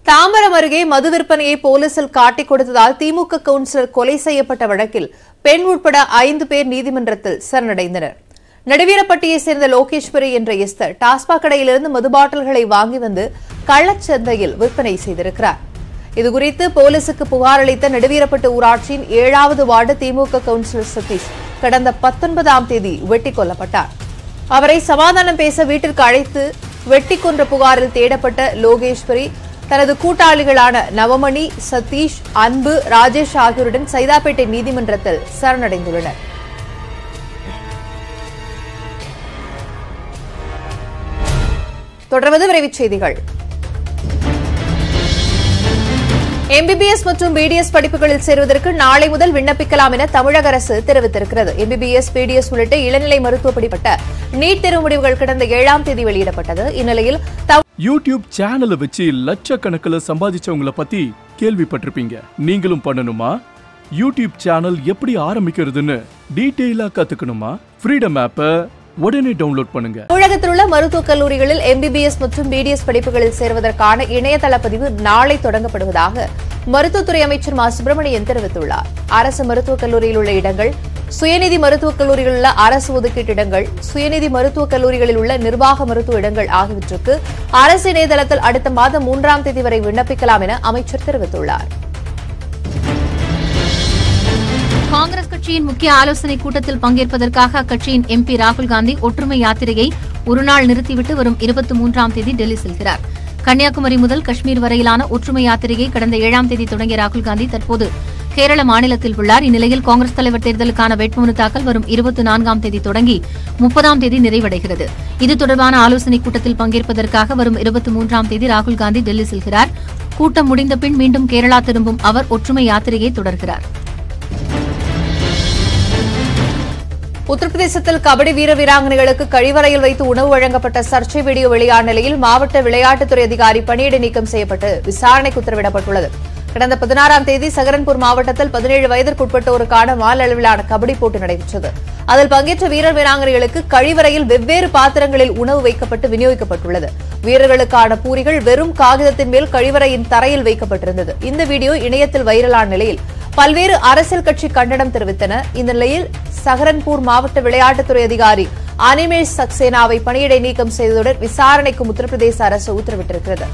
தாம்பரம் அருகே மது விற்பனையை போலீசில் காட்டிக் கொடுத்ததால் திமுக கவுன்சிலர் கொலை செய்யப்பட்ட வழக்கில் பெண் உட்பட ஐந்து பேர் நீதிமன்றத்தில் சரணடைந்தனர் நடுவீரப்பட்டியை சேர்ந்த லோகேஸ்வரி என்ற எஸ்தர் டாஸ்மாக் கடையிலிருந்து மது பாட்டில்களை வாங்கி வந்து கள்ளச்சந்தையில் விற்பனை செய்திருக்கிறார் இதுகுறித்து போலீசுக்கு புகார் அளித்த நடுவீரப்பட்டு ஊராட்சியின் ஏழாவது வார்டு திமுக கவுன்சிலர் சதீஷ் கடந்த பத்தொன்பதாம் தேதி வெட்டிக் கொல்லப்பட்டார் அவரை சமாதானம் பேச வீட்டிற்கு அழைத்து வெட்டி கொன்ற புகாரில் தேடப்பட்ட லோகேஸ்வரி தனது கூட்டாளிகளான நவமணி சதீஷ் அன்பு ராஜேஷ் ஆகியோருடன் சைதாப்பேட்டை நீதிமன்றத்தில் சரணடைந்துள்ளனர் தொடர்வது விரைவுச் செய்திகள் எம்பிபிஎஸ் மற்றும் பிடிஎஸ் படிப்புகளில் சேருவதற்கு நாளை முதல் விண்ணப்பிக்கலாம் என தமிழக அரசு தெரிவித்திருக்கிறது எம்பிபிஎஸ் பிடிஎஸ் உள்ளிட்ட இளநிலை மருத்துவ படிப்பட்ட நீட் தேர்வு முடிவுகள் கடந்த ஏழாம் தேதி வெளியிடப்பட்டது இந்நிலையில் தமிழ் யூடியூப் சேனலை வச்சு லட்சக்கணக்கில் சம்பாதிச்சவங்கள பத்தி கேள்விப்பட்டிருப்பீங்க நீங்களும் பண்ணணுமா யூடியூப் சேனல் எப்படி ஆரம்பிக்கிறதுன்னு டீட்டெயிலா கத்துக்கணுமா ஃப்ரீடம் ஆப்பை உடனே டவுன்லோட் பண்ணுங்க தமிழகத்தில் உள்ள மருத்துவக் கல்லூரிகளில் எம்பிபிஎஸ் மற்றும் பிடிஎஸ் படிப்புகளில் சேருவதற்கான இணையதள பதிவு நாளை தொடங்கப்படுவதாக மருத்துவத்துறை அமைச்சர் மா சுப்பிரமணியன் தெரிவித்துள்ளார் அரசு மருத்துவக் கல்லூரியில் உள்ள இடங்கள் சுயநிதி மருத்துவக் கல்லூரிகளில் உள்ள அரசு ஒதுக்கீட்டு இடங்கள் சுயநிதி மருத்துவக் கல்லூரிகளில் உள்ள நிர்வாக மருத்துவ இடங்கள் ஆகியவற்றுக்கு அரசு இணையதளத்தில் அடுத்த மாதம் மூன்றாம் தேதி வரை விண்ணப்பிக்கலாம் என அமைச்சர் தெரிவித்துள்ளார் காங்கிரஸ் கட்சியின் முக்கிய ஆலோசனைக் கூட்டத்தில் பங்கேற்பதற்காக அக்கட்சியின் எம்பி ராகுல் காந்தி ஒற்றுமை யாத்திரையை ஒருநாள் நிறுத்திவிட்டு வரும் இருபத்தி மூன்றாம் தேதி டெல்லி செல்கிறார் கன்னியாகுமரி முதல் காஷ்மீர் வரையிலான ஒற்றுமை யாத்திரையை கடந்த ஏழாம் தேதி தொடங்கிய ராகுல் காந்தி தற்போது கேரள மாநிலத்தில் உள்ளார் இந்நிலையில் காங்கிரஸ் தலைவர் தேர்தலுக்கான வேட்புமனு தாக்கல் வரும் இருபத்தி நான்காம் தேதி தொடங்கி முப்பதாம் தேதி நிறைவடைகிறது இது தொடர்பான ஆலோசனைக் கூட்டத்தில் பங்கேற்பதற்காக வரும் இருபத்தி மூன்றாம் தேதி ராகுல் காந்தி டெல்லி செல்கிறார் கூட்டம் முடிந்த பின் மீண்டும் கேரளா திரும்பும் அவர் ஒற்றுமை யாத்திரையை தொடர்கிறார் உத்தரப்பிரதேசத்தில் கபடி வீர வீராங்கனைகளுக்கு கழிவறையில் வைத்து உணவு வழங்கப்பட்ட சர்ச்சை வீடியோ வெளியான நிலையில் மாவட்ட விளையாட்டுத்துறை அதிகாரி பணியிடை நீக்கம் செய்யப்பட்டு விசாரணைக்கு உத்தரவிடப்பட்டுள்ளது கடந்த பதினாறாம் தேதி சகரன்பூர் மாவட்டத்தில் பதினேழு வயதிற்குட்பட்டோருக்கான மாநில அளவிலான கபடி போட்டி நடைபெற்றது அதில் பங்கேற்ற வீரர் வீராங்கனைகளுக்கு கழிவறையில் வெவ்வேறு பாத்திரங்களில் உணவு வைக்கப்பட்டு விநியோகிக்கப்பட்டுள்ளது வீரர்களுக்கான பூரிகள் வெறும் காகிதத்தின் மேல் கழிவறையின் தரையில் வைக்கப்பட்டிருந்தது இந்த வீடியோ இணையத்தில் வைரலான நிலையில் பல்வேறு அரசியல் கட்சி கண்டனம் தெரிவித்தன இந்த நிலையில் சஹரன்பூர் மாவட்ட விளையாட்டுத்துறை அதிகாரி அனிமேஷ் சக்சேனாவை பணியிடை நீக்கம் செய்ததுடன் விசாரணைக்கும் உத்தரப்பிரதேச அரசு உத்தரவிட்டிருக்கிறது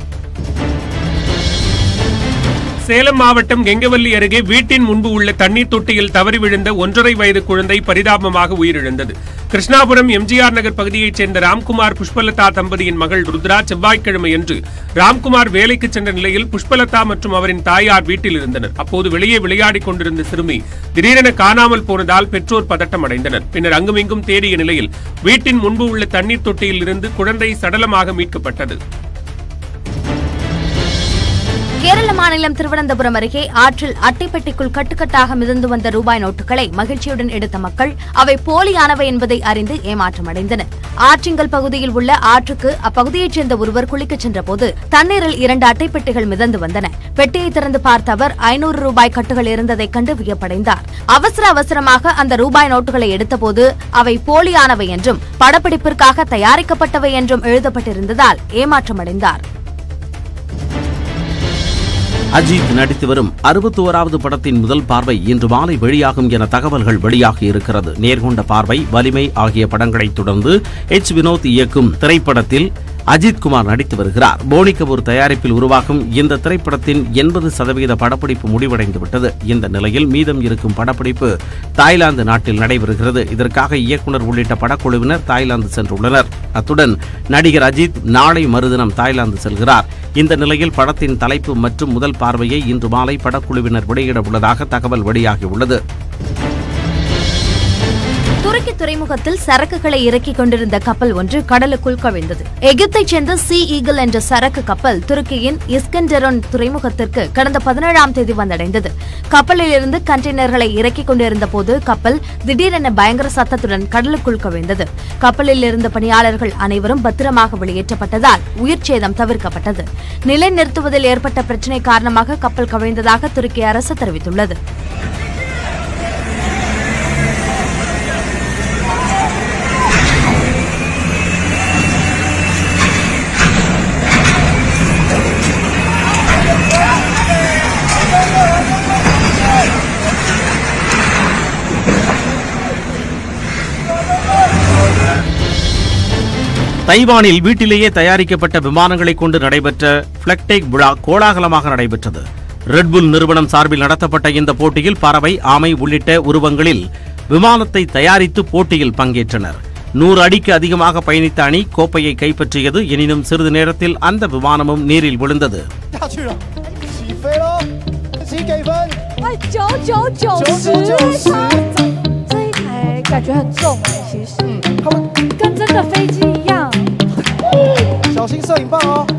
சேலம் மாவட்டம் கெங்கவல்லி அருகே வீட்டின் முன்பு உள்ள தண்ணீர் தொட்டியில் தவறி விழுந்த ஒன்றரை வயது குழந்தை பரிதாபமாக உயிரிழந்தது கிருஷ்ணாபுரம் எம்ஜிஆர் நகர் பகுதியைச் சேர்ந்த ராம்குமார் புஷ்பலதா தம்பதியின் மகள் ருத்ரா செவ்வாய்க்கிழமையன்று ராம்குமார் வேலைக்கு சென்ற நிலையில் புஷ்பலதா மற்றும் அவரின் தாயார் வீட்டில் இருந்தனர் அப்போது வெளியே விளையாடிக் கொண்டிருந்த சிறுமி திடீரென காணாமல் போனதால் பெற்றோர் பதட்டம் அடைந்தனர் பின்னர் அங்குமிங்கும் தேடிய நிலையில் வீட்டின் முன்பு உள்ள தண்ணீர் தொட்டியில் இருந்து குழந்தை சடலமாக மீட்கப்பட்டது கேரள மாநிலம் திருவனந்தபுரம் அருகே ஆற்றில் அட்டைப்பெட்டிக்குள் கட்டுக்கட்டாக மிதந்து வந்த ரூபாய் நோட்டுகளை மகிழ்ச்சியுடன் எடுத்த மக்கள் அவை போலியானவை என்பதை அறிந்து ஏமாற்றமடைந்தனர் ஆற்றிங்கல் பகுதியில் உள்ள ஆற்றுக்கு அப்பகுதியைச் சேர்ந்த ஒருவர் குளிக்கச் சென்றபோது தண்ணீரில் இரண்டு அட்டைப்பெட்டிகள் மிதந்து வந்தன பெட்டியை திறந்து பார்த்த அவர் ஐநூறு ரூபாய் கட்டுகள் இருந்ததைக் கண்டு வியப்படைந்தார் அவசர அவசரமாக அந்த ரூபாய் நோட்டுகளை எடுத்தபோது அவை போலியானவை என்றும் படப்பிடிப்பிற்காக தயாரிக்கப்பட்டவை என்றும் எழுதப்பட்டிருந்ததால் ஏமாற்றமடைந்தார் அஜித் நடித்து வரும் அறுபத்தி ஓராவது படத்தின் முதல் பார்வை இன்று மாலை வெளியாகும் என தகவல்கள் வெளியாகி இருக்கிறது நேர்கொண்ட பார்வை வலிமை ஆகிய படங்களைத் தொடர்ந்து எச் வினோத் இயக்கும் திரைப்படத்தில் அஜித் குமார் நடித்து வருகிறார் போனி கபூர் தயாரிப்பில் உருவாகும் இந்த திரைப்படத்தின் எண்பது சதவீத படப்பிடிப்பு முடிவடைந்து விட்டது இந்த நிலையில் மீதம் இருக்கும் படப்பிடிப்பு தாய்லாந்து நாட்டில் நடைபெறுகிறது இதற்காக இயக்குனர் உள்ளிட்ட படக்குழுவினர் தாய்லாந்து சென்றுள்ளனர் அத்துடன் நடிகர் அஜித் நாளை மறுதினம் தாய்லாந்து செல்கிறார் இந்த நிலையில் படத்தின் தலைப்பு மற்றும் முதல் பார்வையை இன்று மாலை படக்குழுவினர் வெளியிட உள்ளதாக தகவல் வெளியாகியுள்ளது துருக்கி துறைமுகத்தில் சரக்குகளை இறக்கிக் கொண்டிருந்த கப்பல் ஒன்று கடலுக்குள் கவிழ்ந்தது எகிப்தைச் சேர்ந்த சி ஈகிள் என்ற சரக்கு கப்பல் துருக்கியின் இஸ்கண்டரோன் துறைமுகத்திற்கு கடந்த பதினேழாம் தேதி வந்தடைந்தது கப்பலில் இருந்து கண்டெய்னர்களை இறக்கிக் கொண்டிருந்த போது கப்பல் திடீரென பயங்கர சத்தத்துடன் கடலுக்குள் கவிழ்ந்தது கப்பலில் இருந்த பணியாளர்கள் அனைவரும் பத்திரமாக வெளியேற்றப்பட்டதால் உயிர் சேதம் தவிர்க்கப்பட்டது நிலை நிறுத்துவதில் ஏற்பட்ட பிரச்சினை காரணமாக கப்பல் கவிழ்ந்ததாக துருக்கி அரசு தெரிவித்துள்ளது தைவானில் வீட்டிலேயே தயாரிக்கப்பட்ட விமானங்களை கொண்டு நடைபெற்ற பிளக்டேக் விழா கோலாகலமாக நடைபெற்றது ரெட்புல் நிறுவனம் சார்பில் நடத்தப்பட்ட இந்த போட்டியில் பறவை ஆமை உள்ளிட்ட உருவங்களில் விமானத்தை தயாரித்து போட்டியில் பங்கேற்றனர் நூறு அடிக்கு அதிகமாக பயணித்த அணி கோப்பையை கைப்பற்றியது எனினும் சிறிது நேரத்தில் அந்த விமானமும் நீரில் விழுந்தது 下去了，起飞喽！请给分， 哎，九九九十， 9990 它这一台感觉很重哎，其实他们跟真的飞机一样。 小心摄影棒哦。